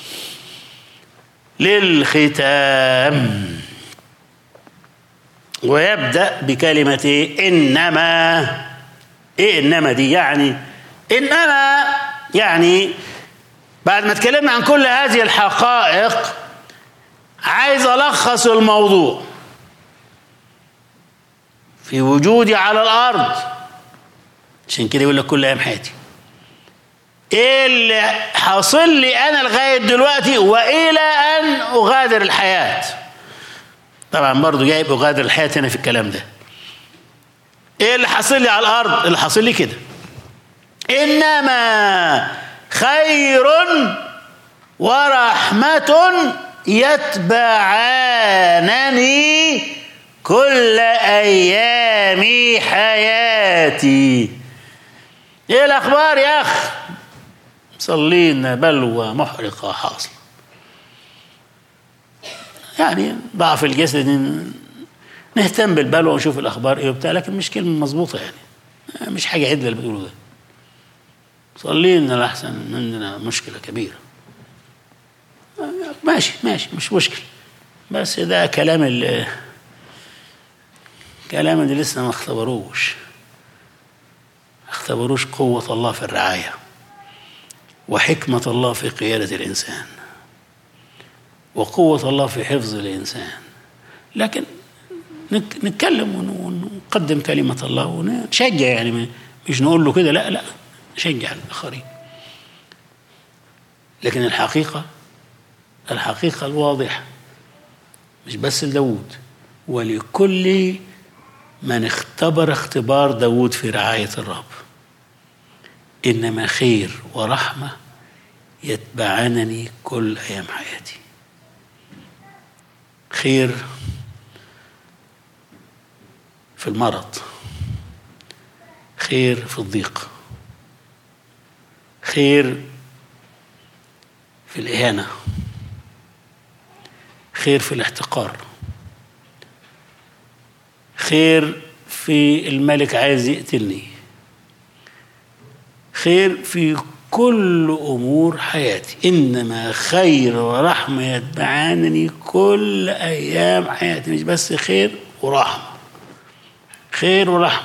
للختام ويبدأ بكلمة إيه؟ إنما إيه إنما دي يعني إنما يعني بعد ما اتكلمنا عن كل هذه الحقائق عايز ألخص الموضوع في وجودي على الأرض عشان كده يقول لك كل أيام حياتي ايه اللي حاصل لي انا لغايه دلوقتي والى ان اغادر الحياه طبعا برضو جايب اغادر الحياه هنا في الكلام ده ايه اللي حاصل لي على الارض اللي حاصل لي كده انما خير ورحمه يتبعانني كل ايام حياتي ايه الاخبار يا اخ صلينا بلوى محرقة حاصلة يعني ضعف الجسد نهتم بالبلوى ونشوف الأخبار إيه وبتاع لكن مش كلمة مظبوطة يعني مش حاجة عدلة اللي بيقولوا ده صلينا لأحسن عندنا مشكلة كبيرة ماشي ماشي مش مشكلة بس ده كلام اللي كلام اللي لسه ما اختبروش اختبروش قوة الله في الرعاية وحكمة الله في قيادة الإنسان وقوة الله في حفظ الإنسان لكن نك- نتكلم ون- ونقدم كلمة الله ونشجع يعني ما- مش نقول له كده لا لا نشجع الآخرين لكن الحقيقة الحقيقة الواضحة مش بس لداود ولكل من اختبر اختبار داود في رعاية الرب إنما خير ورحمة يتبعانني كل أيام حياتي خير في المرض خير في الضيق خير في الإهانة خير في الاحتقار خير في الملك عايز يقتلني خير في كل أمور حياتي إنما خير ورحمة يتبعانني كل أيام حياتي مش بس خير ورحمة خير ورحمة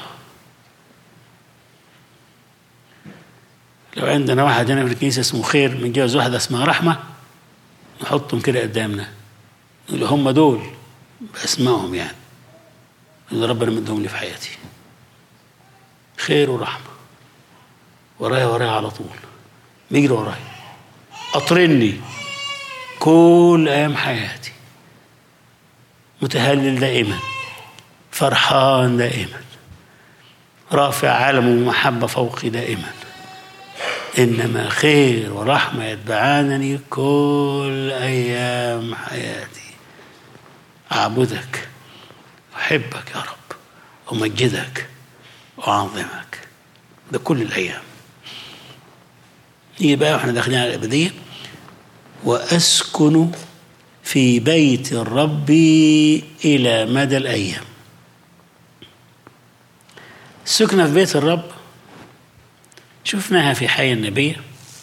لو عندنا واحد هنا في الكنيسة اسمه خير متجوز واحدة اسمها رحمة نحطهم كده قدامنا نقول هم دول بأسمائهم يعني اللي ربنا مدهم لي في حياتي خير ورحمة ورايا ورايا على طول بيجري ورايا قطرني كل أيام حياتي متهلل دائما فرحان دائما رافع علم ومحبة فوقي دائما إنما خير ورحمة يتبعانني كل أيام حياتي أعبدك أحبك يا رب أمجدك وأعظمك ده كل الأيام نيجي بقى واحنا داخلين على الأبدية وأسكن في بيت الرب إلى مدى الأيام السكنة في بيت الرب شفناها في حي النبي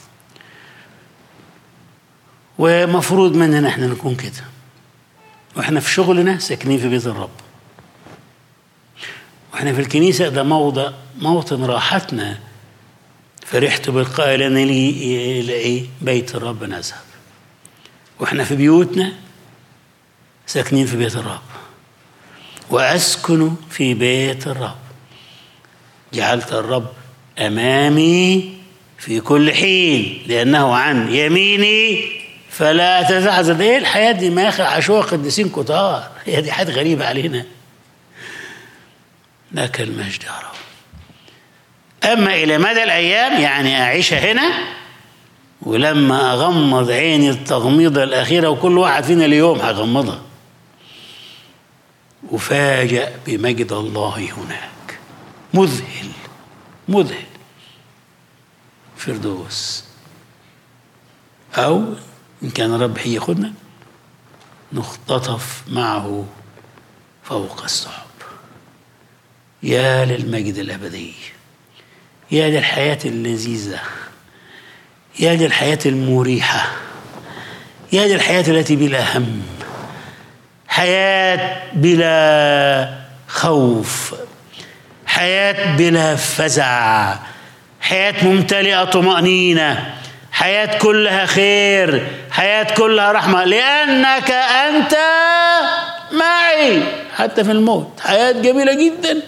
ومفروض مننا احنا نكون كده واحنا في شغلنا ساكنين في بيت الرب واحنا في الكنيسة ده موضع موطن راحتنا فرحت بالقائل أنا لي إلى إيه بيت الرب نذهب واحنا في بيوتنا ساكنين في بيت الرب وأسكن في بيت الرب جعلت الرب أمامي في كل حين لأنه عن يميني فلا تزعزع ايه الحياة دي ما ياخي عشوة قديسين كتار هي دي حاجة غريبة علينا لك المجد يا رب أما إلى مدى الأيام يعني أعيشها هنا ولما أغمض عيني التغميضة الأخيرة وكل واحد فينا اليوم هغمضها وفاجأ بمجد الله هناك مذهل مذهل فردوس أو إن كان رب ياخدنا نختطف معه فوق السحب يا للمجد الأبدي يا للحياة اللذيذة يا للحياة المريحة يا للحياة التي بلا هم حياة بلا خوف حياة بلا فزع حياة ممتلئة طمأنينة حياة كلها خير حياة كلها رحمة لأنك أنت معي حتى في الموت حياة جميلة جدا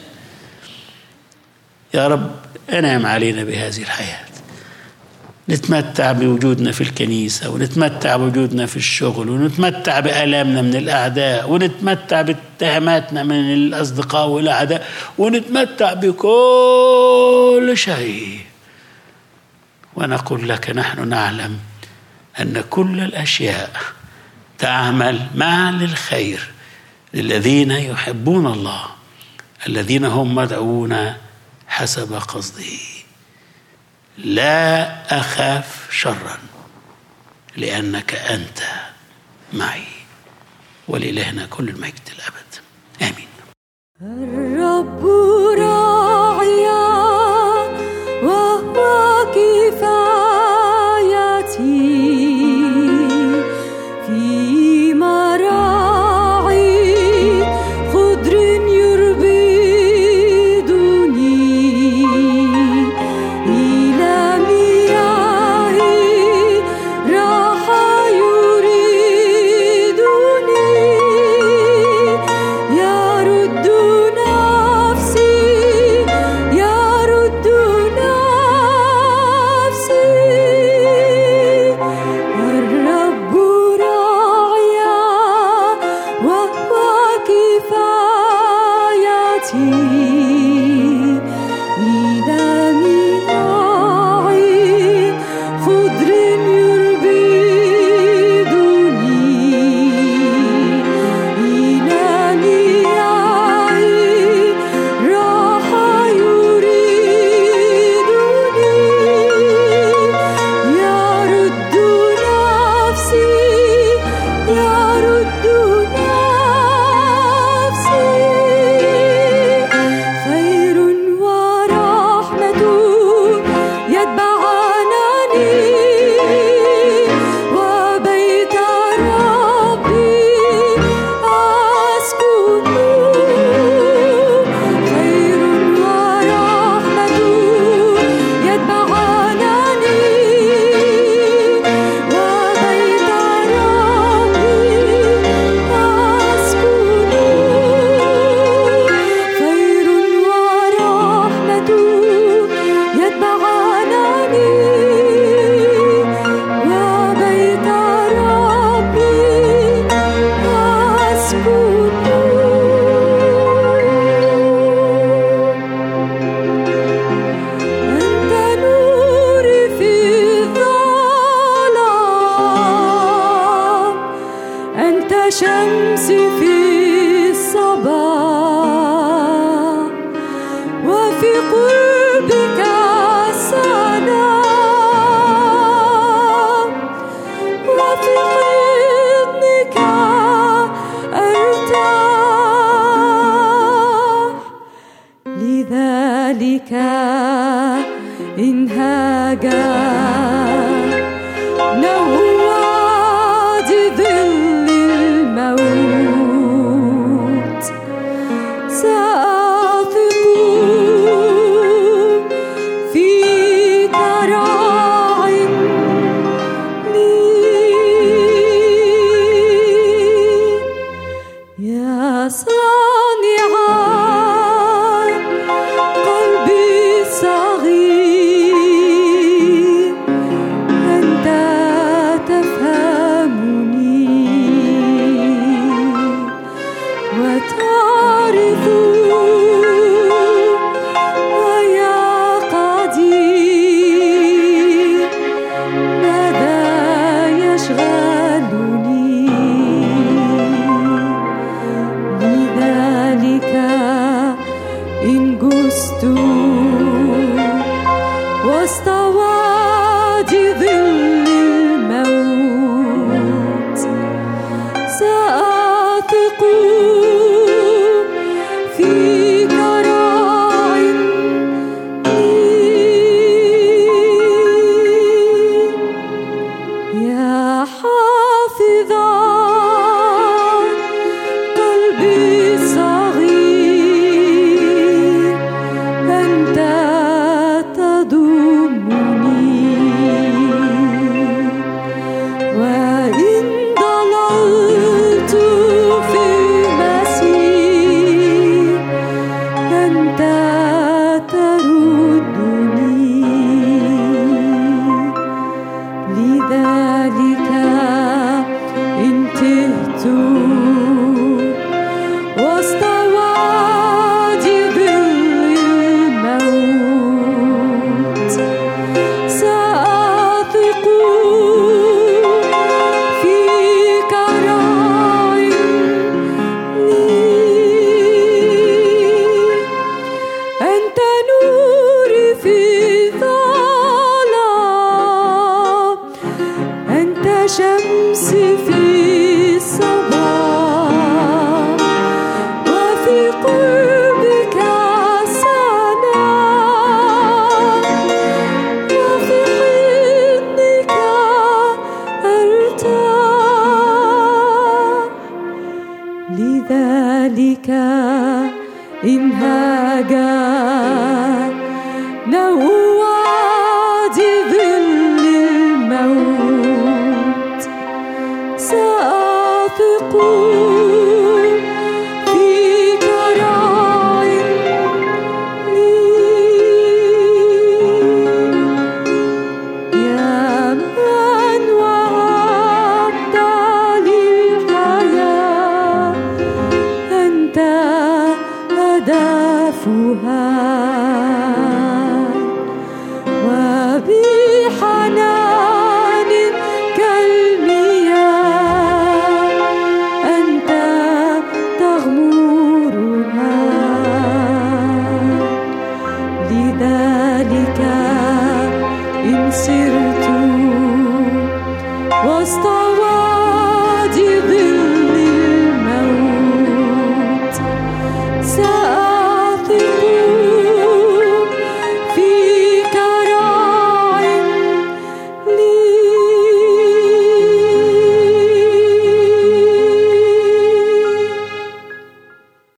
يا رب انعم علينا بهذه الحياة نتمتع بوجودنا في الكنيسة ونتمتع بوجودنا في الشغل ونتمتع بآلامنا من الأعداء ونتمتع باتهاماتنا من الأصدقاء والأعداء ونتمتع بكل شيء ونقول لك نحن نعلم أن كل الأشياء تعمل معا للخير للذين يحبون الله الذين هم مدعون حسب قصده لا اخاف شرا لانك انت معي ولالهنا كل المجد الابد امين الرب راعيا وهو كفايتي في مراعي خضر يربدني إلى مياه راحة يريدني إلى مياه خضر يربدني إلى مياه راحة يريدني يرد نفسي يرد نفسي خير ورحمة يتبعنني وبيت ربي أسكن خير ورحمة يتبعنني وبيت ربي أسكن خير ورحمة يتبعنني وبيت ربي أسكن أنت نوري في الظلام أنت شمسي في الصباح وفي قربك السلام وفي حضنك أرتاح لذلك انهاجا نواد ظل الموت سأثق فيك راعني يا صانعا قلبي الصغير أنت تفهمني وتعرف ويا قدير ماذا يشغلني لذلك إن جزت وسط وادي ظل الموت سأثق فيك راعني يا حافظا قلبي الصغير أنت تضمني وإن ضللت في المسير أنت تردني لذلك انتهت وسط وادي ظل الموت سأثق فيك راعني أنت نوري في الظلام أنت شمسي في الصباح وفي قربك سلام وفي حضنك أرتاح لذلك انهاجا نواد ظل الموت سأثق فيك راعني يا من وعدت لي الحياة أنت جدافها وبحنان كالمياه أنت تغمرها لذلك إن سرت وسط